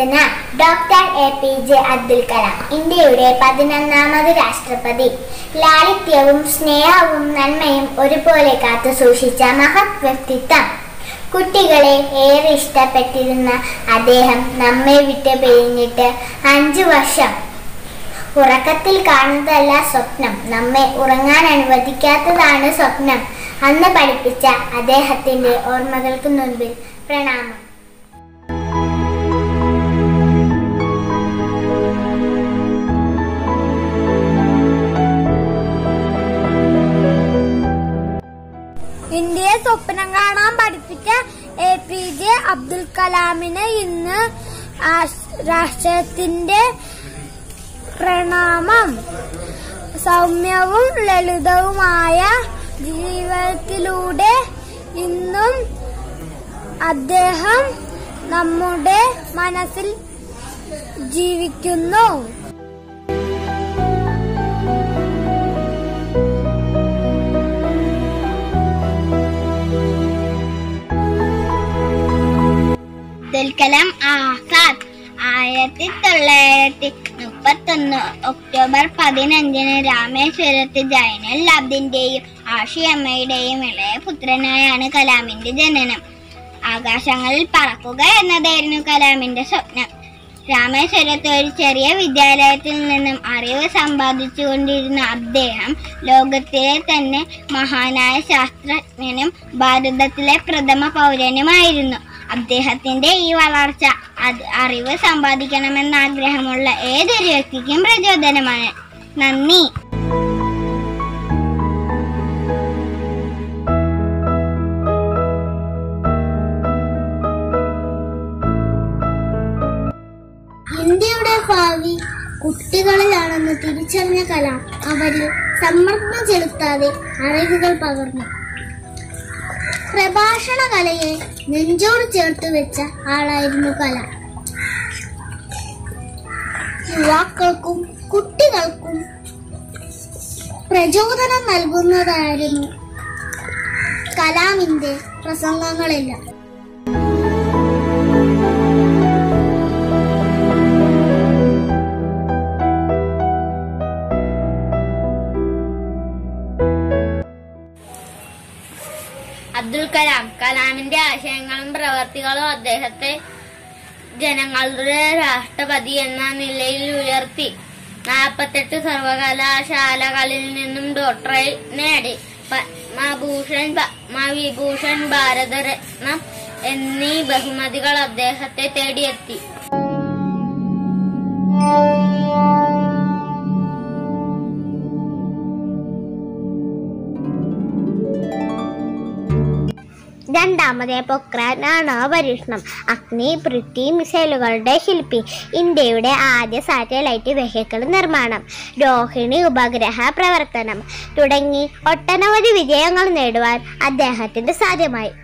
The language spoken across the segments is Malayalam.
എത്തുന്ന doctor A P J Abdul Kalam ഇന്ത്യയുടെ പതിനൊന്നാമത് രാഷ്ട്രപതി ലാളിത്യവും സ്നേഹവും നന്മയും ഒരുപോലെ കാത്തു സൂക്ഷിച്ച മഹത് വ്യക്തിത്വം കുട്ടികളെ ഏറെ ഇഷ്ടപ്പെട്ടിരുന്ന അദ്ദേഹം നമ്മെ വിട്ട് പിരിഞ്ഞിട്ട് അഞ്ചു വർഷം ഉറക്കത്തിൽ കാണുന്നതല്ല സ്വപ്നം നമ്മെ ഉറങ്ങാൻ അനുവദിക്കാത്തതാണ് സ്വപ്നം അന്ന് പഠിപ്പിച്ച അദ്ദേഹത്തിന്റെ ഓർമ്മകൾക്ക് മുൻപിൽ പ്രണാമം ഇന്ത്യയെ സ്വപ്നം കാണാൻ പഠിപ്പിച്ച എ പി ജെ അബ്ദുൽ കലാമിന് ഇന്ന് ആശ്- രാഷ്ട്രത്തിന്റെ പ്രണാമം സൗമ്യവും ലളിതവുമായ ജീവിതത്തിലൂടെ ഇന്നും അദ്ദേഹം നമ്മുടെ മനസ്സിൽ ജീവിക്കുന്നു അബ്ദുൽ കലാം ആസാദ് ആയിരത്തി തൊള്ളായിരത്തി മുപ്പത്തൊന്ന് ഒക്ടോബർ പതിനഞ്ചിന് രാമേശ്വരത്ത് ജൈനൽ ലാബ്ദിന്റെയും ആഷിയമ്മയുടെയും ഇളയ പുത്രനായാണ് കലാമിന്റെ ജനനം ആകാശങ്ങളിൽ പറക്കുക എന്നതായിരുന്നു കലാമിന്റെ സ്വപ്നം രാമേശ്വരത്തെ ഒരു ചെറിയ വിദ്യാലയത്തിൽ നിന്നും അറിവ് സമ്പാദിച്ചുകൊണ്ടിരുന്ന അദ്ദേഹം ലോകത്തിലെ തന്നെ മഹാനായ ശാസ്ത്രജ്ഞനും ഭാരതത്തിലെ പ്രഥമ പൗരനുമായിരുന്നു അദ്ദേഹത്തിന്റെ ഈ വളർച്ച അത് അറിവ് സമ്പാദിക്കണമെന്ന ആഗ്രഹമുള്ള ഏതൊരു വ്യക്തിക്കും പ്രചോദനമാണ് നന്ദി ഇന്ത്യയുടെ ഭാവി കുട്ടികളിലാണെന്ന് തിരിച്ചറിഞ്ഞ കലാം അവരിൽ സമ്മർദ്ദം ചെലുത്താതെ അറിവുകൾ പകർന്നു പ്രഭാഷണ കലയെ നെഞ്ചോട് ചേർത്ത് വെച്ച ആളായിരുന്നു കലാം യുവാക്കൾക്കും കുട്ടികൾക്കും പ്രചോദനം നൽകുന്നതായിരുന്നു കലാമിന്റെ പ്രസംഗങ്ങളെല്ലാം അബ്ദുൽ കലാം കലാമിന്റെ ആശയങ്ങളും പ്രവർത്തികളും അദ്ദേഹത്തെ ജനങ്ങളുടെ രാഷ്ട്രപതി എന്ന നിലയിൽ ഉയർത്തി നാൽപ്പത്തെട്ട് സർവകലാശാലകളിൽ നിന്നും ഡോക്ടറേറ്റ് നേടി പത്മഭൂഷൺ പത്മവിഭൂഷൺ ഭാരതരത്നം എന്നീ ബഹുമതികൾ അദ്ദേഹത്തെ തേടിയെത്തി രണ്ടാമത് പൊക്രാൻ ആണവ പരീക്ഷണം അഗ്നി പൃഥ്വി മിസൈലുകളുടെ ശില്പി ഇന്ത്യയുടെ ആദ്യ സാറ്റലൈറ്റ് വെഹിക്കിൾ നിർമ്മാണം രോഹിണി ഉപഗ്രഹ പ്രവർത്തനം തുടങ്ങി ഒട്ടനവധി വിജയങ്ങൾ നേടുവാൻ അദ്ദേഹത്തിന് സാധ്യമായി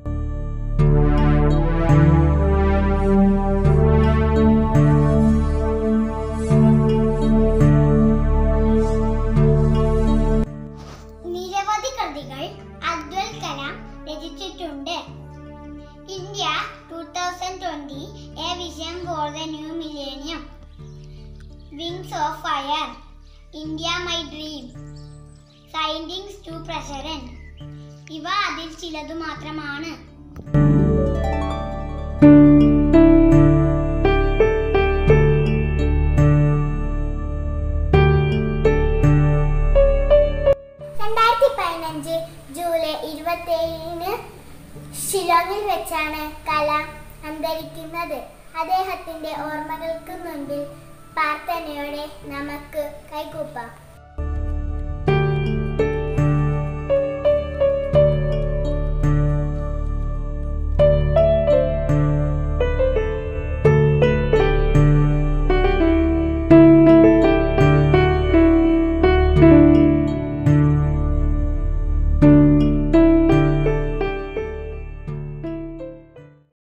നിരവധി കൃതികൾ അബ്ദുൽ കലാം രചിച്ചിട്ടുണ്ട് India two thousand twenty a vision for the new millennium wings of fire India my dream സൈൻഡിങ്സ് ടു പ്രസിഡന്റ് ഇവ അതിൽ ചിലതു മാത്രമാണ് രണ്ടായിരത്തി പതിനഞ്ച് ജൂലൈ ഇരുപത്തി ഏഴിന് ഷിലോങ്ങിൽ വെച്ചാണ് കലാം അന്തരിക്കുന്നത് അദ്ദേഹത്തിന്റെ ഓർമ്മകൾക്ക് മുൻപിൽ പ്രാർത്ഥനയോടെ നമുക്ക് കൈകൂപ്പാം